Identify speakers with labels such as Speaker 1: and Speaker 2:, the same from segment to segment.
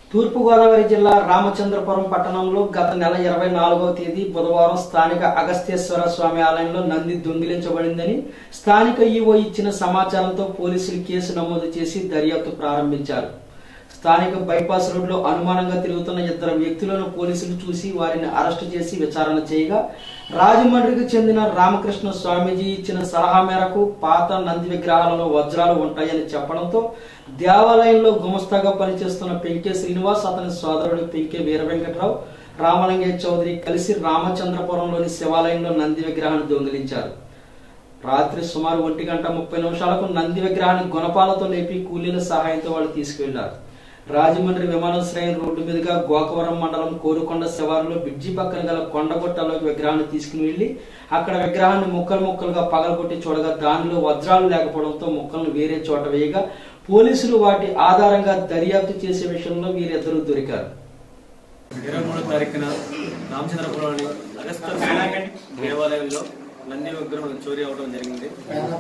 Speaker 1: తూర్పుగోదావరి జిల్లా రామచంద్రపురం పట్టణంలో గత నెల ఇరవై నాలుగవ తేదీ బుధవారం స్థానిక అగస్త్యేశ్వర స్వామి ఆలయంలో నంది దొంగిలించబడిందని స్థానిక ఈవో ఇచ్చిన సమాచారంతో పోలీసులు కేసు నమోదు చేసి దర్యాప్తు ప్రారంభించారు స్థానిక బైపాస్ రోడ్లో అనుమానంగా తిరుగుతున్న ఇద్దరు వ్యక్తులను పోలీసులు చూసి వారిని అరెస్టు చేసి విచారణ చేయగా రాజమండ్రికి చెందిన రామకృష్ణ స్వామీజీ ఇచ్చిన సలహా మేరకు పాత నంది విగ్రహాలలో వజ్రాలు ఉంటాయని చెప్పడంతో దేవాలయంలో గుమస్తాగా పనిచేస్తున్న పెంకే శ్రీనివాస్ అతని సోదరుడు పెంకే వీర వెంకట్రావు రామలింగయ్య చౌదరి కలిసి రామచంద్రపురంలోని శివాలయంలో నంది విగ్రహాన్ని దొంగిలించారు రాత్రి సుమారు ఒంటి గంట ముప్పై నిమిషాలకు నంది విగ్రహాన్ని గుణపాలతో లేపి కూలీల సహాయంతో వాళ్ళు తీసుకువెళ్లారు రాజమండ్రి విమానాశ్రయం రోడ్డు మీదుగా గోకవరం మండలం కోరుకొండ శివారులో బ్రిడ్జి పక్కన గల కొండగొట్టలోకి విగ్రహాన్ని తీసుకుని వెళ్లి అక్కడ విగ్రహాన్ని ముక్కలు ముక్కలుగా పగలగొట్టి చూడగా దానిలో వజ్రాలు లేకపోవడంతో ముక్కలను వేరే చోట వేయగా పోలీసులు వాటి ఆధారంగా దర్యాప్తు చేసే విషయంలో వీరిద్దరూ దొరికారు
Speaker 2: ఇరవై మూడో తారీఖున రామచంద్రపురంలోని అగస్త స్వామి దేవాలయంలో నంది విగ్రహం చోరీ అవడం జరిగింది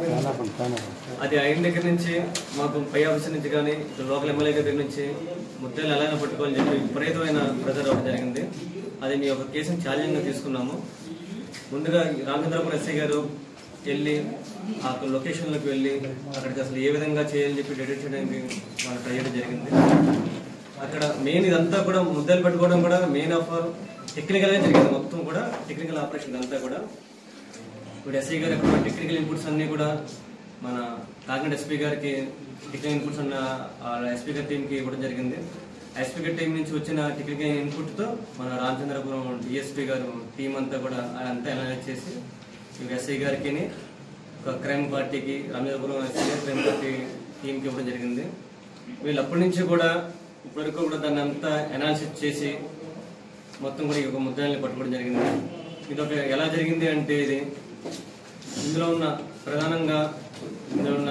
Speaker 2: అది అయిన దగ్గర నుంచి మాకు పై ఆఫీసర్ నుంచి కానీ లోకల్ ఎమ్మెల్యే దగ్గర నుంచి ముద్దాయిలు ఎలాగైనా పట్టుకోవాలని చెప్పి విపరీతమైన ప్రెజర్ అవ్వడం జరిగింది అది మీ యొక్క కేసుని ఛాలెంజ్గా తీసుకున్నాము ముందుగా ఈ రామచంద్రపురం ఎస్ఐ గారు వెళ్ళి ఆ లొకేషన్లోకి వెళ్ళి అక్కడికి అసలు ఏ విధంగా చేయాలని చెప్పి డిటెక్ట్ చేయడానికి వాళ్ళు ట్రై చేయడం జరిగింది అక్కడ మెయిన్ ఇదంతా కూడా ముద్దలు పెట్టుకోవడం కూడా మెయిన్ ఆఫ్ టెక్నికల్ గా జరిగింది మొత్తం కూడా టెక్నికల్ ఆపరేషన్ ఇదంతా కూడా ఇప్పుడు ఎస్ఐ గారు అక్కడ టెక్నికల్ ఇన్పుట్స్ అన్ని కూడా మన కాకినాడ ఎస్పీ గారికి టెక్నికల్ ఇన్పుట్స్ అన్న ఎస్పీ గారి టీంకి ఇవ్వడం జరిగింది ఎస్పీ గారి టీం నుంచి వచ్చిన టెక్నికల్ ఇన్పుట్ తో మన రామచంద్రపురం డిఎస్పీ గారు టీం అంతా కూడా అంతా అనలైజ్ చేసి ఇవి ఎస్ఐ గారికి ఒక క్రైమ్ పార్టీకి రామచంద్రపురం ఎస్ఐ గారి క్రైమ్ పార్టీ టీంకి ఇవ్వడం జరిగింది వీళ్ళు అప్పటి నుంచి కూడా ఇప్పటివరకు కూడా దాన్ని అంతా అనాలిసిస్ చేసి మొత్తం కూడా ఈ ఒక ముద్దాయిల్ని పట్టుకోవడం జరిగింది ఇది ఒక ఎలా జరిగింది అంటే ఇది ఇందులో ఉన్న ప్రధానంగా ఇందులో ఉన్న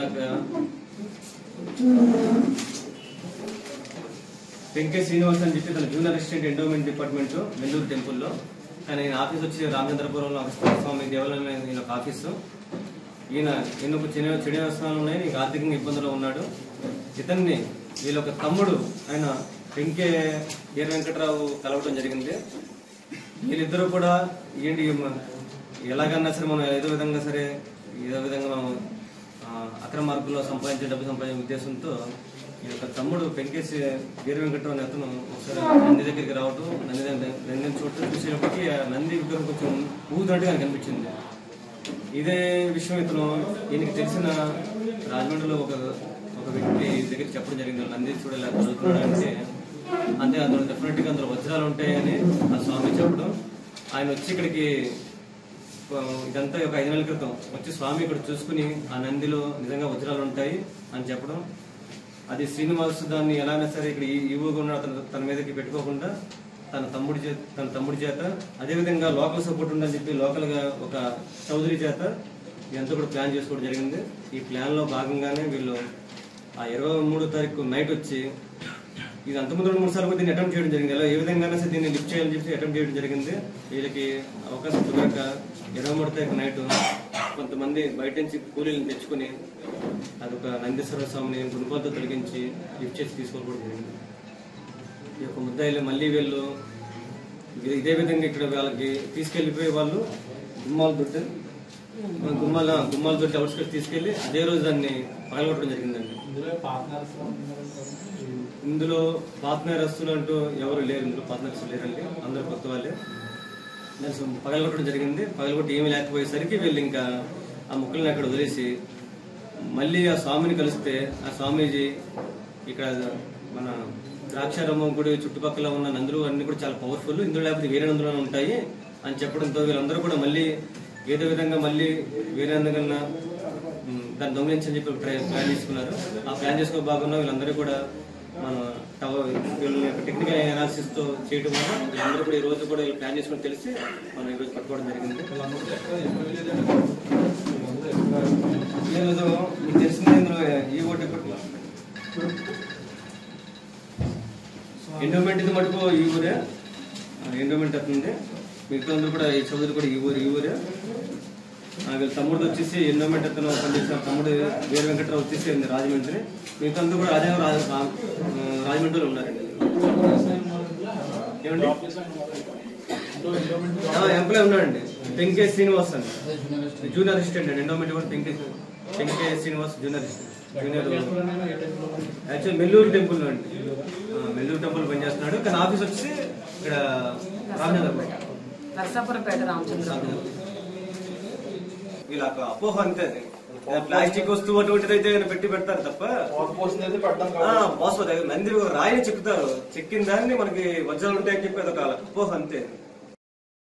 Speaker 2: వెంకయ్య శ్రీనివాస్ అని చెప్పి తన junior assistant endowment department Velluru టెంపుల్లో ఆయన ఈయన ఆఫీస్ వచ్చి రామచంద్రపురంలో అగస్త్య స్వామి దేవాలయంలో ఈయన ఒక ఆఫీసు ఈయన ఎన్నో చిన్న చెడు వ్యవస్థలు ఉన్నాయి నీకు ఆర్థికంగా ఇబ్బందులు ఉన్నాడు ఇతన్ని వీళ్ళ ఒక తమ్ముడు ఆయన వెంకే వీర వెంకటరావు కలవడం జరిగింది వీళ్ళిద్దరూ కూడా ఏంటి మ- ఎలాగన్నా సరే మనం ఏదో విధంగా సరే ఏదో విధంగా మనం ఆ, అక్రమ మార్గంలో సంపాదించే డబ్బు సంపాదించే ఉద్దేశంతో ఈ యొక్క తమ్ముడు వెంకటేష్ వీర వెంకటరావు అనే అతను ఒకసారి నంది దగ్గరికి రావడం నంది దగ్గర- నందిని చూడటం చూసేటప్పటికి ఆ నంది విగ్రహం కొంచెం ఊగుతున్నట్టుగా నాకు అనిపించింది ఇదే విషయం ఇతను ఈయనకి తెలిసిన రాజమండ్రిలో ఒక ఒక వ్యక్తి దగ్గర చెప్పడం జరిగింది నంది చూడలే చదువుతున్నాడు అంటే అంతే అందులో డెఫినెట్ గా అందులో వజ్రాలు ఉంటాయని ఆ స్వామి చెప్పడం ఆయన వచ్చి ఇక్కడికి ఆ, ఇదంతా ఒక ఐదు నెలల క్రితం వచ్చి స్వామి ఇక్కడ చూసుకుని ఆ నందిలో నిజంగా వజ్రాలు ఉంటాయి అని చెప్పడం అది శ్రీనివాస్ దాన్ని ఎలాగైనా సరే ఇక్కడ ఈ- ఈవోగా ఉన్న అతను తన మీదకి పెట్టుకోకుండా తన తమ్ముడి చేత తన తమ్ముడి చేత అదేవిధంగా లోకల్ సపోర్ట్ ఉందని చెప్పి లోకల్ గా ఒక చౌదరి చేత ఇదంతా కూడా ప్లాన్ చేసుకోవడం జరిగింది ఈ ప్లాన్ లో భాగంగానే వీళ్ళు ఆ ఇరవై మూడో తారీఖు నైట్ వచ్చి ఇది అంతకుముందు రెండు మూడు సార్లు కూడా దీన్ని అటెంప్ట్ చేయడం జరిగింది ఎలా ఏ విధంగా సరే దీన్ని లిఫ్ట్ చేయాలని చెప్పి అటెంప్ట్ చేయడం జరిగింది వీళ్ళకి అవకాశం కుదరక ఇరవై మూడు తారీఖు నైట్ కొంతమంది బయట నుంచి కూలీలను తెచ్చుకుని అదొక నందీశ్వర స్వామిని గుణపాలతో తొలగించి లిఫ్ట్ చేసి తీసుకోవడం జరిగింది ఈ యొక్క ముద్దాయిలు మళ్ళీ వీళ్ళు ఇదే- ఇదే విధంగా ఇక్కడ వాళ్ళకి తీసుకెళ్లిపోయే వాళ్ళు గుమ్మాల దొడ్డు గుమ్మాల గుమ్మాల దొడ్డి అవుట్స్కట్ తీసుకెళ్లి అదే రోజు దాన్ని పగలగొట్టడం జరిగిందండి ఇందులో పాత్నరస్తులు అంటూ ఎవరు లేరు ఇందులో పాత్నరస్తులు లేరండి అందరూ కొత్త వాళ్ళే దాన్ని సో పగలగొట్టడం జరిగింది పగలగొట్టి ఏమీ లేకపోయేసరికి వీళ్ళు ఇంకా ఆ ముక్కల్ని అక్కడ వదిలేసి మళ్ళీ ఆ స్వామిని కలిస్తే ఆ స్వామీజీ ఇక్కడ మన ద్రాక్షారామం గుడి చుట్టుపక్కల ఉన్న నందులు అన్ని కూడా చాలా పవర్ఫుల్ ఇందులో లేకపోతే వేరే నందులు ఉంటాయి అని చెప్పడంతో వీళ్ళందరూ కూడా మళ్ళీ ఏదో విధంగా మళ్ళీ వేరే నందుకన్నా ఉమ్, దాన్ని దొంగిలించని చెప్పి ట్రై ప్లాన్ చేసుకున్నారు ఆ ప్లాన్ చేసుకో భాగంగా వీళ్ళందరూ కూడా మన టవర్ వీళ్ళ యొక్క టెక్నికల్ అనాలిసిస్ తో చేయడం వల్ల వీళ్ళందరూ కూడా ఈ రోజు కూడా వీళ్ళు ప్లాన్ చేసుకుని తెలిసి మనం ఈ రోజు పట్టుకోవడం జరిగింది లేదు మీకు తెలిసింది ఇందులో ఈ ఓటు ఎండోమెంట్ ఇది మటుకు ఈ ఊరే ఎండోమెంట్ అవుతుంది మిగతా అందరూ కూడా ఈ చౌదరి కూడా ఈ ఊరు ఈ ఊరే ఆ, వీళ్ళ తమ్ముడు వచ్చేసి ఎండోమెంట్ అతను పనిచేసిన తమ్ముడు వీర వెంకట్రావు వచ్చేసి రాజమండ్రి మిగతా అందరూ కూడా రాజా రాజమండ్రిలో ఉన్నారండి ఏమండి ఎంప్లాయ్ ఉన్నాడండి పెంకే శ్రీనివాస్ అండి జూనియర్ అసిస్టెంట్ అండి ఎండోమెంట్ కూడా Penke Penke Srinivas junior assistant junior actual Melluru temple అండి ఆ, మెల్లూరు టెంపుల్ పనిచేస్తున్నాడు కానీ ఆఫీస్ వచ్చి ఇక్కడ రామచంద్రపేట
Speaker 3: నరసాపురపేట రామచంద్ర
Speaker 2: వీళ్ళకి అపోహ అంతే అది ఏదైనా ప్లాస్టిక్ వస్తువు అటువంటిది అయితే ఏదైనా పెట్టి పెడతారు తప్ప ఆ, మోసపోతే నంది ఒక రాయిని చెక్కుతారు చెక్కిన దాన్ని మనకి వజ్రాలు ఉంటాయని చెప్పి అదొక అపోహ అంతే